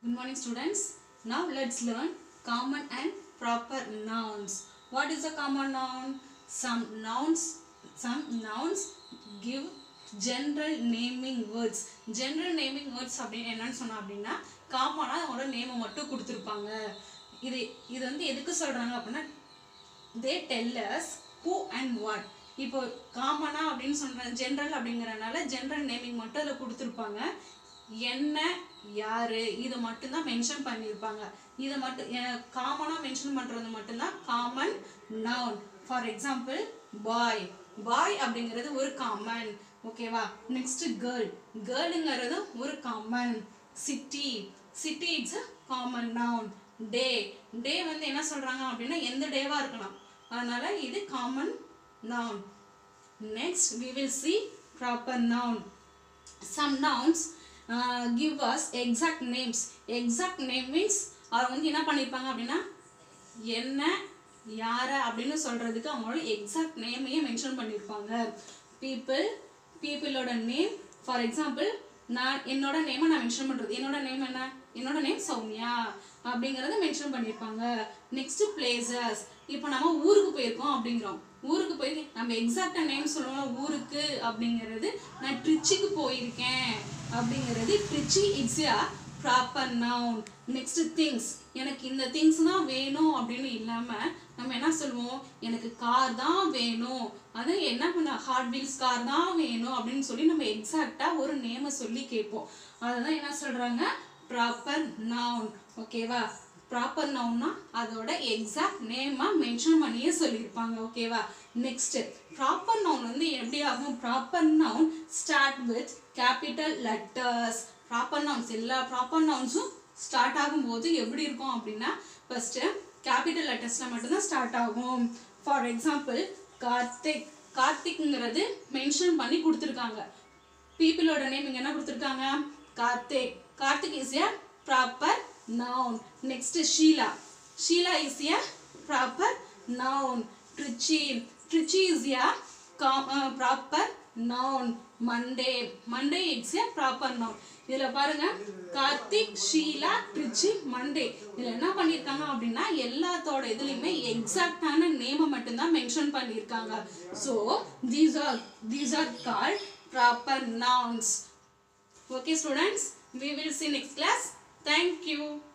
Good morning students. Now let's learn common and proper nouns. What is a common noun? Some nouns some nouns give general naming words. General naming words அப்படின்னு என்னன்னு சொன்னா அப்படின்னா காமனாக அவங்களோட நேமை மட்டும் கொடுத்துருப்பாங்க இது இது வந்து எதுக்கு சொல்றாங்க அப்படின்னா they tell us who and what இப்போ காமனா அப்படின்னு சொல்ற ஜென்ரல் அப்படிங்கறனால ஜென்ரல் நேமிங் மட்டும் அதில் கொடுத்துருப்பாங்க என்ன யாரு இதை மட்டும்தான் மென்ஷன் பண்ணியிருப்பாங்க இதை மட்டும் காமனாக மென்ஷன் பண்ணுறது மட்டும்தான் common noun for example boy boy அப்படிங்கிறது ஒரு காமன் ஓகேவா நெக்ஸ்ட் கேர்ள் கேர்ளுங்கிறது ஒரு common city city it's a common noun day day வந்து என்ன சொல்றாங்க அப்படின்னா எந்த டேவா இருக்கலாம் அதனால இது common noun next we will see proper noun some nouns uh, give us exact names exact name means அவங்க வந்து என்ன பண்ணியிருப்பாங்க அப்படின்னா என்ன யார அப்படின்னு சொல்றதுக்கு அவங்களோட எக்ஸாக்ட் நேமையே மென்ஷன் பண்ணியிருப்பாங்க பீப்புள் பீப்புளோட நேம் ஃபார் எக்ஸாம்பிள் நான் என்னோட நேமை நான் மென்ஷன் பண்றது என்னோட நேம் என்ன என்னோட நேம் சௌமியா அப்படிங்கறத மென்ஷன் பண்ணியிருப்பாங்க நெக்ஸ்ட் பிளேசஸ் இப்போ நம்ம ஊருக்கு போயிருக்கோம் அப்படிங்கிறோம் ஊருக்கு போய் நம்ம எக்ஸாக்டா நேம் சொல்லுவோம் ஊருக்கு அப்படிங்கிறது நான் ட்ரிச்சிக்கு போயிருக்கேன் அப்படிங்கிறது Trichy it's a proper noun next things எனக்கு இந்த திங்ஸ் தான் வேணும் அப்படின்னு இல்லாம நம்ம என்ன சொல்லுவோம் எனக்கு கார் தான் வேணும் அது என்ன பண்ண ஹார்ட் வீல்ஸ் கார் தான் வேணும் அப்படின்னு சொல்லி நம்ம எக்ஸாக்டா ஒரு நேமை சொல்லி கேட்போம் அதுதான் என்ன சொல்றாங்க ப்ராப்பர் நவுன் ஓகேவா ப்ராப்பர் நவுன்னா அதோட எக்ஸாக்ட் நேமா மென்ஷன் பண்ணியே சொல்லியிருப்பாங்க ஓகேவா நெக்ஸ்ட் ப்ராப்பர் நவுன் வந்து எப்படி ஆகும் proper noun start with capital letters proper nouns எல்லா ப்ராப்பர் நவுன்ஸும் ஸ்டார்ட் ஆகும்போது எப்படி இருக்கும் அப்படின்னா ஃபர்ஸ்ட் கேபிட்டல் லெட்டர்ஸ்ல மட்டும்தான் ஸ்டார்ட் ஆகும் ஃபார் எக்ஸாம்பிள் கார்த்திக் கார்த்திக்ங்கிறது மென்ஷன் பண்ணி கொடுத்துருக்காங்க பீப்புளோட நேம் இங்க என்ன கொடுத்துருக்காங்க Karthik Karthik is a proper noun next Sheela Sheela is a proper noun Trichy Trichy is a proper noun Monday Monday it's a proper noun இதுல பாருங்க கார்த்திக் ஷீலா ட்ரிச்சி மண்டே இதுல என்ன பண்ணிருக்காங்க அப்படின்னா எல்லாத்தோட இதுலயுமே எக்ஸாக்டான நேமை மட்டும்தான் மென்ஷன் பண்ணியிருக்காங்க so these are these are called proper nouns Okay students, we will see next class. Thank you.